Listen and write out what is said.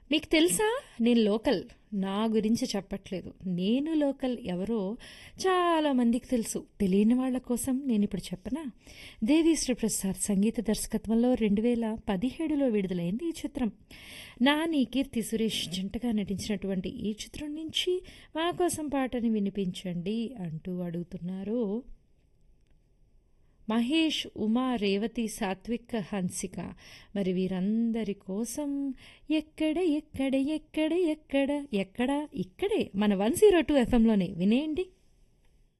మీకు తెలుసా నేను లోకల్ నా గురించి చెప్పట్లేదు నేను లోకల్ ఎవరో చాలా మందికి తెలుసు తెలియని వాళ్ళ కోసం నేను ఇప్పుడు చెప్పనా దేవిశ్రీ ప్రసాద్ సంగీత దర్శకత్వంలో రెండు వేల పదిహేడులో విడుదలైంది ఈ చిత్రం నాని కీర్తి సురేష్ జంటగా నటించినటువంటి ఈ చిత్రం నుంచి మా కోసం పాటని వినిపించండి అంటూ అడుగుతున్నారు మహేష్ ఉమా రేవతి సాత్విక్ హన్సిక మరి వీరందరి కోసం ఎక్కడ ఎక్కడ ఎక్కడ ఎక్కడ ఎక్కడ ఇక్కడే మన వన్ జీరో టూ ఎఫ్ఎంలోనే వినేయండి